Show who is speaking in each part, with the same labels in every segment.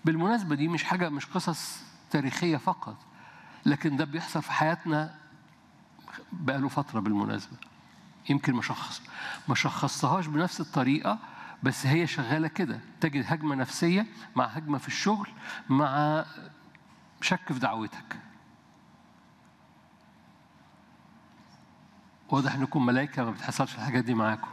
Speaker 1: بالمناسبة دي مش حاجة مش قصص تاريخية فقط لكن ده بيحصل في حياتنا بقاله فترة بالمناسبة يمكن ما شخص ما شخصتهاش بنفس الطريقة بس هي شغالة كده تجد هجمة نفسية مع هجمة في الشغل مع شك في دعوتك واضح انكم ملائكة ما بتحصلش الحاجات دي معاكم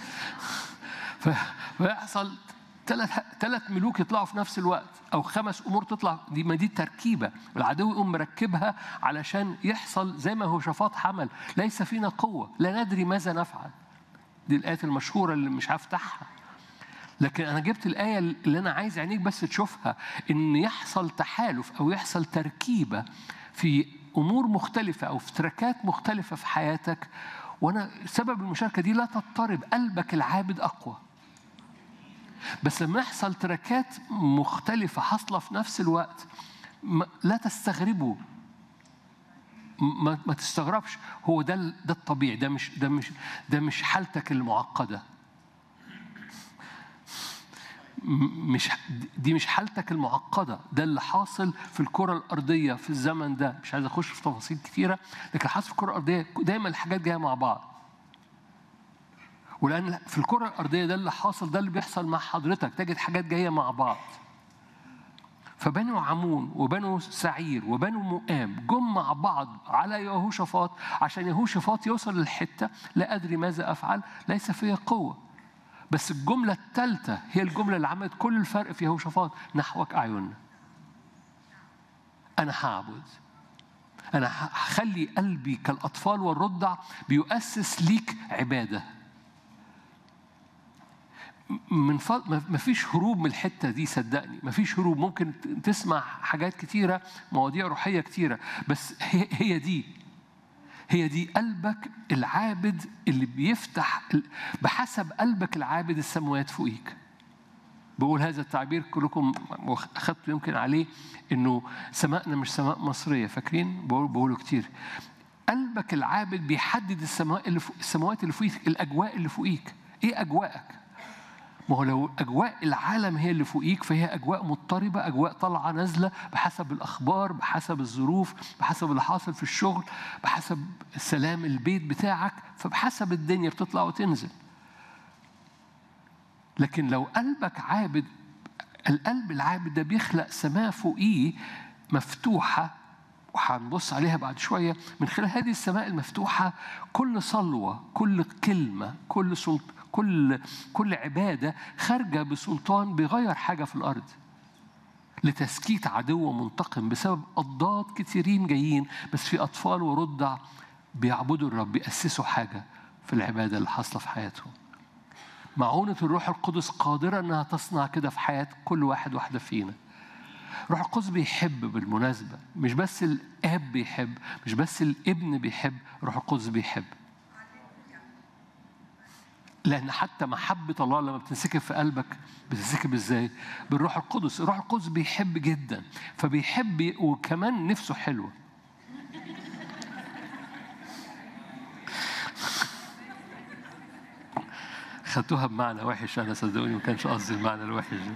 Speaker 1: فيحصل ثلاث ثلاث ملوك يطلعوا في نفس الوقت او خمس امور تطلع دي ما دي تركيبه العدو يقوم مركبها علشان يحصل زي ما هو شفاط حمل ليس فينا قوه لا ندري ماذا نفعل دي الايات المشهوره اللي مش هفتحها لكن انا جبت الايه اللي انا عايز عينيك بس تشوفها ان يحصل تحالف او يحصل تركيبه في امور مختلفه او في تركات مختلفه في حياتك وانا سبب المشاركه دي لا تضطرب قلبك العابد اقوى بس لما يحصل تركات مختلفة حاصلة في نفس الوقت لا تستغربوا ما, ما تستغربش هو ده ده الطبيعي ده مش ده مش ده مش حالتك المعقدة مش دي مش حالتك المعقدة ده اللي حاصل في الكرة الأرضية في الزمن ده مش عايز أخش في تفاصيل كتيرة لكن حاصل في الكرة الأرضية دايما الحاجات جاية مع بعض ولأن في الكرة الأرضية ده اللي حاصل ده اللي بيحصل مع حضرتك تجد حاجات جاية مع بعض فبنو عمون وبنو سعير وبنو مؤام جم مع بعض على يهوشافاط عشان يهوشافاط يوصل للحتة لا أدري ماذا أفعل ليس في قوة بس الجملة الثالثة هي الجملة اللي عملت كل الفرق في يهوشافاط نحوك أعيننا أنا هعبد أنا هخلي قلبي كالأطفال والرضع بيؤسس ليك عبادة من ف... ما فيش هروب من الحتة دي صدقني ما فيش هروب ممكن تسمع حاجات كتيرة مواضيع روحية كتيرة بس هي, هي دي هي دي قلبك العابد اللي بيفتح بحسب قلبك العابد السماوات فوقيك بقول هذا التعبير كلكم أخذتوا يمكن عليه إنه سمائنا مش سماء مصرية فاكرين بقوله كتير قلبك العابد بيحدد السماء اللي فوق السماوات اللي فوقيك الأجواء اللي فوقيك إيه أجواءك؟ ما هو لو أجواء العالم هي اللي فوقيك فهي أجواء مضطربة أجواء طالعة نازلة بحسب الأخبار بحسب الظروف بحسب اللي حاصل في الشغل بحسب سلام البيت بتاعك فبحسب الدنيا بتطلع وتنزل لكن لو قلبك عابد القلب العابد ده بيخلق سماء فوقيه مفتوحة وهنبص عليها بعد شوية من خلال هذه السماء المفتوحة كل صلوة كل كلمة كل سلطة كل كل عبادة خارجة بسلطان بيغير حاجة في الأرض لتسكيت عدو منتقم بسبب أضداد كتيرين جايين بس في أطفال ورضع بيعبدوا الرب بيأسسوا حاجة في العبادة اللي حاصلة في حياتهم معونة الروح القدس قادرة أنها تصنع كده في حياة كل واحد واحدة فينا روح القدس بيحب بالمناسبة مش بس الآب بيحب مش بس الابن بيحب روح القدس بيحب لأن حتى محبة الله لما بتنسكب في قلبك بتنسكب ازاي؟ بالروح القدس، الروح القدس بيحب جدا فبيحب وكمان نفسه حلوة. خدتوها بمعنى وحش أنا صدقوني ما كانش قصدي المعنى الوحش ده.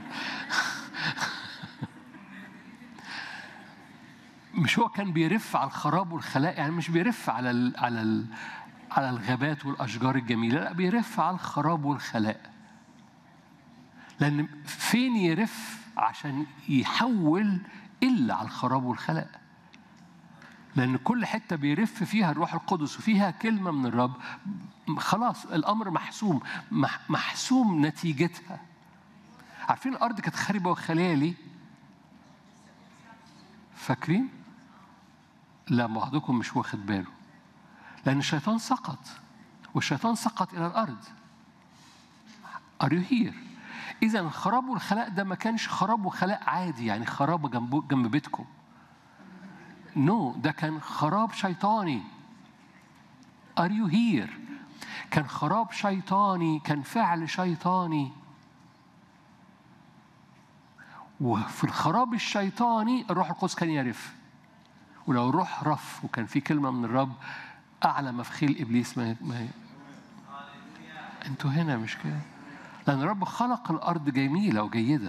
Speaker 1: مش هو كان بيرف على الخراب والخلاء يعني مش بيرف على ال على ال على الغابات والأشجار الجميلة لا بيرف على الخراب والخلاء لأن فين يرف عشان يحول إلا على الخراب والخلاء لأن كل حتة بيرف فيها الروح القدس وفيها كلمة من الرب خلاص الأمر محسوم محسوم نتيجتها عارفين الأرض كانت خاربة وخالية ليه؟ فاكرين؟ لا بعضكم مش واخد باله لأن الشيطان سقط والشيطان سقط إلى الأرض Are you here؟ إذا الخراب والخلاء ده ما كانش خراب وخلاء عادي يعني خراب جنب جنب بيتكم نو no, ده كان خراب شيطاني Are you here؟ كان خراب شيطاني كان فعل شيطاني وفي الخراب الشيطاني الروح القدس كان يرف ولو الروح رف وكان في كلمة من الرب أعلى مفخيل إبليس ما, ما أنتوا هنا مش كده لأن الرب خلق الأرض جميلة وجيدة